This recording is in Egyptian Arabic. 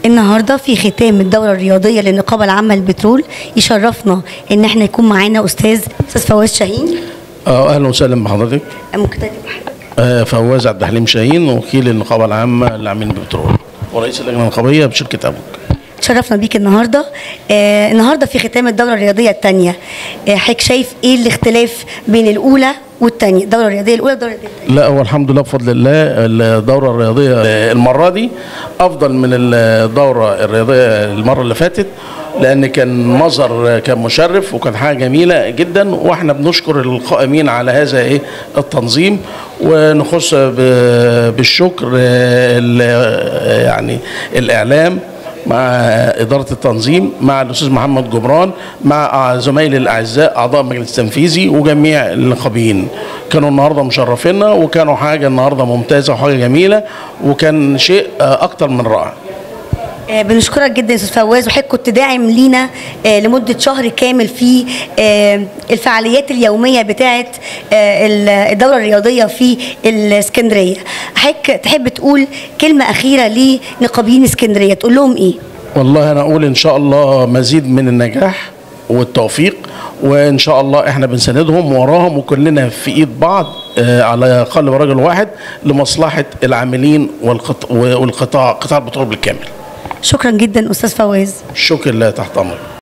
النهارده في ختام الدوره الرياضيه للنقابه العامه للبترول يشرفنا ان احنا يكون معانا استاذ استاذ فواز شاهين اه اهلا وسهلا بحضرتك ممكن تكتب آه فواز عبد الحليم شاهين وكيل النقابه العامه للعاملين بالبترول ورئيس اللجنه النقابيه بشركه ابوك تشرفنا بيك النهارده آه النهارده في ختام الدوره الرياضيه الثانيه آه حضرتك شايف ايه الاختلاف بين الاولى والثانيه الدوره الرياضيه الاولى والدوره الرياضيه الثانيه لا هو الحمد لله بفضل الله الدوره الرياضيه المره دي افضل من الدوره الرياضيه المره اللي فاتت لان كان مظهر كان مشرف وكان حاجه جميله جدا واحنا بنشكر القائمين على هذا ايه التنظيم ونخص ب- بالشكر ال- يعني الاعلام مع إدارة التنظيم مع الأستاذ محمد جبران مع زمايلي الأعزاء أعضاء المجلس التنفيذي وجميع النقابيين كانوا النهاردة مشرفينا وكانوا حاجة النهاردة ممتازة وحاجة جميلة وكان شيء آه، أكتر من رائع آه، بنشكرك جدا يا استاذ فواز وحضرتك كنت داعم لينا آه، لمده شهر كامل في آه، الفعاليات اليوميه بتاعه آه، ال- الدوره الرياضيه في الاسكندريه حضرتك تحب تقول كلمه اخيره لنقابيين اسكندريه تقول لهم ايه والله أنا أقول إن شاء الله مزيد من النجاح والتوفيق وإن شاء الله إحنا بنساندهم وراهم وكلنا في إيد بعض آه، على قلب رجل واحد لمصلحة العاملين والقط- والقطاع قطاع البترول بالكامل شكرا جدا استاذ فواز شكرا لله تحت أمرك